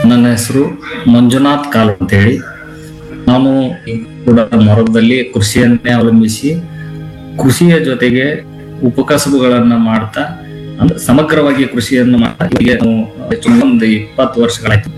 ನನ್ನ ಹೆಸರು ಮಂಜುನಾಥ್ ಕಾಲ್ ಅಂತೇಳಿ ನಾನು ಕೂಡ ಮೊರದಲ್ಲಿ ಕೃಷಿಯನ್ನೇ ಅವಲಂಬಿಸಿ ಕೃಷಿಯ ಜೊತೆಗೆ ಉಪಕಸಬುಗಳನ್ನ ಮಾಡ್ತಾ ಅಂದ್ರೆ ಸಮಗ್ರವಾಗಿ ಕೃಷಿಯನ್ನು ಮಾಡ್ತಾ ಈಗ ನಾವು ಹೆಚ್ಚು ಒಂದು ಇಪ್ಪತ್ತು ವರ್ಷಗಳಾಯ್ತು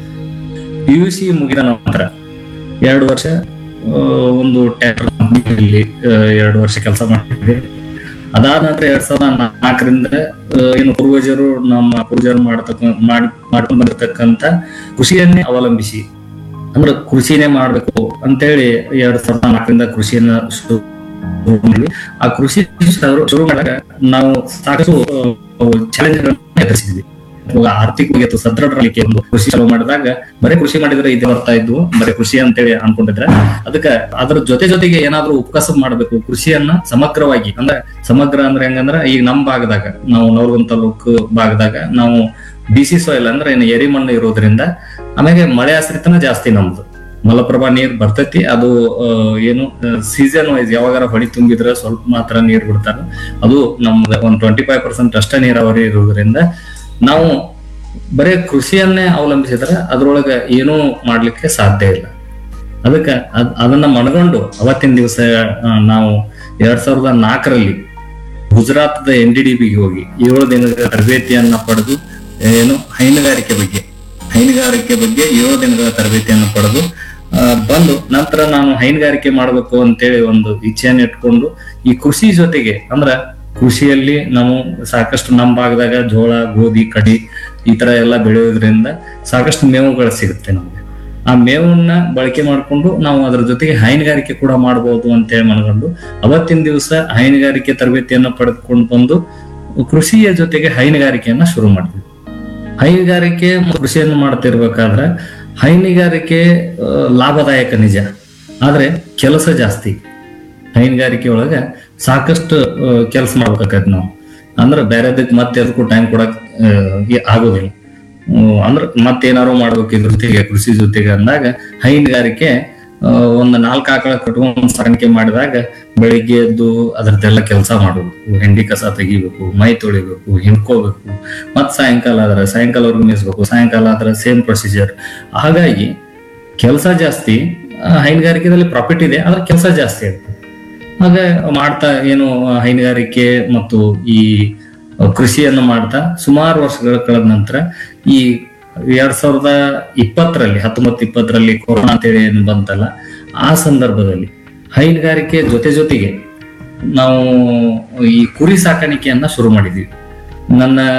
ಪಿ ಯು ಸಿ ಮುಗಿದ ನಂತರ ಎರಡು ವರ್ಷ ಆ, ಒಂದು ಟ್ಯಾಕ್ಟರ್ ಕಂಪ್ನಿಯಲ್ಲಿ ಎರಡು ವರ್ಷ ಕೆಲಸ ಮಾಡಿದ್ದೆ ಅದಾದ ನಂತರ ಎರಡ್ ಸಾವಿರದ ನಾಲ್ಕರಿಂದ ಆ, ಏನು ಪೂರ್ವಜರು ನಮ್ಮ ಪೂರ್ವಜರು ಮಾಡತಕ್ಕ ಮಾಡಿ ಮಾಡ್ಕೊಂಡು ಬಂದಿರತಕ್ಕಂತ ಕೃಷಿಯನ್ನೇ ಅವಲಂಬಿಸಿ ಅಂದ್ರೆ ಕೃಷಿನೇ ಮಾಡ್ಬೇಕು ಅಂತೇಳಿ ಎರಡ್ ಸಾವಿರದ ನಾಲ್ಕರಿಂದ ಕೃಷಿಯನ್ನ ಶುರು ಮಾಡಿದ್ವಿ. ಆ ಕೃಷಿ ಶುರು ಶುರು ಮಾಡಿದಾಗ ನಾವು ಸಾಕಷ್ಟು ಚಾಲೆಂಜ್ಗಳನ್ನ ಎದುರಿಸಿದ್ವಿ ಇವಾಗ ಆರ್ಥಿಕವಾಗಿ ಅಥವಾ ಸದೃಢರಲಿಕ್ಕೆ ಒಂದು ಕೃಷಿ ಚಾಲೂ ಮಾಡಿದಾಗ ಬರೀ ಕೃಷಿ ಮಾಡಿದ್ರೆ ಇದೇ ಬರ್ತಾ ಇದ್ವು ಬರೀ ಕೃಷಿ ಅಂತೇಳಿ ಅನ್ಕೊಂಡಿದ್ರೆ ಅದಕ್ಕೆ ಅದ್ರ ಜೊತೆ ಜೊತೆಗೆ ಏನಾದ್ರೂ ಉಪಕಸಬ್ ಮಾಡಬೇಕು ಕೃಷಿಯನ್ನ ಸಮಗ್ರವಾಗಿ ಅಂದ್ರೆ ಸಮಗ್ರ ಅಂದ್ರೆ ಹೆಂಗಂದ್ರ ಈಗ ನಮ್ ಭಾಗದಾಗ ನಾವು ನವರ್ಗುಂದ ತಾಲೂಕು ಭಾಗದಾಗ ನಾವು ಬಿಸಿ ಸಾಯಿಲ್ ಅಂದ್ರೆ ಏನು ಎರಿ ಮಣ್ಣು ಇರೋದ್ರಿಂದ ಆಮೇಲೆ ಮಳೆ ಆಶ್ರಿತನ ಜಾಸ್ತಿ ನಮ್ದು ಮಲಪ್ರಭಾ ನೀರ್ ಬರ್ತೈತಿ ಅದು ಆ, ಏನು ಸೀಸನ್ ವೈಸ್ ಯಾವಾಗಾರ ಹೊಳಿ ತುಂಬಿದ್ರೆ ಸ್ವಲ್ಪ ಮಾತ್ರ ನೀರ್ ಬಿಡ್ತಾರ ಅದು ನಮ್ದು ಒಂದ್ ಟ್ವೆಂಟಿ ಫೈವ್ ಪರ್ಸೆಂಟ್ ಅಷ್ಟೇ ನೀರಾವರಿ ಇರೋದ್ರಿಂದ ನಾವು ಬರೇ ಕೃಷಿಯನ್ನೇ ಅವಲಂಬಿಸಿದ್ರೆ ಅದ್ರೊಳಗ ಏನೂ ಮಾಡ್ಲಿಕ್ಕೆ ಸಾಧ್ಯ ಇಲ್ಲ ಅದಕ್ಕೆ ಅದ್ ಅದನ್ನ ಮನಗೊಂಡು ಅವತ್ತಿನ ದಿವಸ ನಾವು ಎರಡ್ ಸಾವಿರದ ನಾಲ್ಕರಲ್ಲಿ ಗುಜರಾತ್ದ ಎನ್ ಡಿ ಡಿ ಬಿಗೆ ಹೋಗಿ ಏಳು ದಿನಗಳ ತರಬೇತಿಯನ್ನ ಪಡೆದು ಏನು ಹೈನುಗಾರಿಕೆ ಬಗ್ಗೆ ಹೈನುಗಾರಿಕೆ ಬಗ್ಗೆ ಏಳು ದಿನಗಳ ತರಬೇತಿಯನ್ನು ಪಡೆದು ಆ, ಬಂದು ನಂತರ ನಾನು ಹೈನುಗಾರಿಕೆ ಮಾಡಬೇಕು ಅಂತೇಳಿ ಒಂದು ಇಚ್ಛೆಯನ್ನು ಇಟ್ಕೊಂಡು ಈ ಕೃಷಿ ಜೊತೆಗೆ ಅಂದ್ರ ಕೃಷಿಯಲ್ಲಿ ನಾವು ಸಾಕಷ್ಟು ನಮ್ಮ ಭಾಗದಾಗ ಜೋಳ ಗೋಧಿ ಕಡಿ ಈ ತರ ಎಲ್ಲ ಬೆಳೆಯೋದ್ರಿಂದ ಸಾಕಷ್ಟು ಮೇವುಗಳು ಸಿಗುತ್ತೆ ನಮ್ಗೆ ಆ ಮೇವನ್ನ ಬಳಕೆ ಮಾಡಿಕೊಂಡು ನಾವು ಅದರ ಜೊತೆಗೆ ಹೈನುಗಾರಿಕೆ ಕೂಡ ಮಾಡಬಹುದು ಅಂತೇಳಿ ಮನಗಂಡು ಅವತ್ತಿನ ದಿವಸ ಹೈನುಗಾರಿಕೆ ತರಬೇತಿಯನ್ನ ಪಡೆದುಕೊಂಡು ಬಂದು ಕೃಷಿಯ ಜೊತೆಗೆ ಹೈನುಗಾರಿಕೆಯನ್ನ ಶುರು ಮಾಡಿದ್ವಿ ಹೈನುಗಾರಿಕೆ ಮತ್ತು ಕೃಷಿಯನ್ನು ಮಾಡ್ತಿರ್ಬೇಕಾದ್ರೆ ಹೈನುಗಾರಿಕೆ ಆ, ಲಾಭದಾಯಕ ನಿಜ ಆದ್ರೆ ಕೆಲಸ ಜಾಸ್ತಿ ಹೈನುಗಾರಿಕೆ ಒಳಗ ಸಾಕಷ್ಟು ಕೆಲಸ ಮಾಡ್ಬೇಕಾಗತ್ತೆ ನಾವು ಅಂದ್ರೆ ಬೇರೆದಕ್ಕೆ ಮತ್ತೆ ಅದಕ್ಕೂ ಟೈಮ್ ಕೊಡಕ್ ಆ, ಈ- ಆಗೋದಿಲ್ಲ ಹ್ಮ್, ಅಂದ್ರೆ ಮತ್ತೇನಾರು ಮಾಡ್ಬೇಕು ಇದ್ರ ಜೊತೆಗೆ ಕೃಷಿ ಜೊತೆಗೆ ಅಂದಾಗ ಹೈನುಗಾರಿಕೆ ಆ, ಒಂದು ನಾಲ್ಕು ಆಕಳ ಕಟ್ಕೊಂಡು ಸಾಕಾಣಿಕೆ ಮಾಡಿದಾಗ ಬೆಳಿಗ್ಗೆ ಎದ್ದು ಅದ್ರದ್ದೆಲ್ಲ ಕೆಲಸ ಮಾಡಬೇಕು ಹೆಂಡಿ ಕಸ ತೆಗಿಬೇಕು ಮೈ ತೊಳಿಬೇಕು ಹಿಂಡ್ಕೋಬೇಕು ಮತ್ ಸಾಯಂಕಾಲ ಆದ್ರೆ ಸಾಯಂಕಾಲವರೆಗೂ ಮೇಯಿಸ್ಬೇಕು ಸಾಯಂಕಾಲ ಆದ್ರೆ ಸೇಮ್ ಪ್ರೊಸೀಜರ್ ಹಾಗಾಗಿ ಕೆಲಸ ಜಾಸ್ತಿ ಆ, ಹೈನುಗಾರಿಕೆದಲ್ಲಿ ಪ್ರಾಫಿಟ್ ಇದೆ ಆದ್ರೆ ಕೆಲಸ ಜಾಸ್ತಿ ಇರ್ತದೆ ಹಾಗೆ ಮಾಡ್ತಾ ಏನು ಹೈನುಗಾರಿಕೆ ಮತ್ತು ಈ ಕೃಷಿಯನ್ನು ಮಾಡ್ತಾ ಸುಮಾರು ವರ್ಷಗಳ ಕಳೆದ ನಂತರ ಈ ಎರಡ್ ಸಾವಿರದ ಇಪ್ಪತ್ತರಲ್ಲಿ ಹತ್ತೊಂಬತ್ತು ಇಪ್ಪತ್ತರಲ್ಲಿ ಕೊರೋನಾ ಅಂತೇಳಿ ಏನು ಬಂತಲ್ಲ ಆ ಸಂದರ್ಭದಲ್ಲಿ ಹೈನುಗಾರಿಕೆ ಜೊತೆ ಜೊತೆಗೆ ನಾವು ಈ ಕುರಿ ಸಾಕಾಣಿಕೆಯನ್ನ ಶುರು ಮಾಡಿದ್ವಿ ನನ್ನ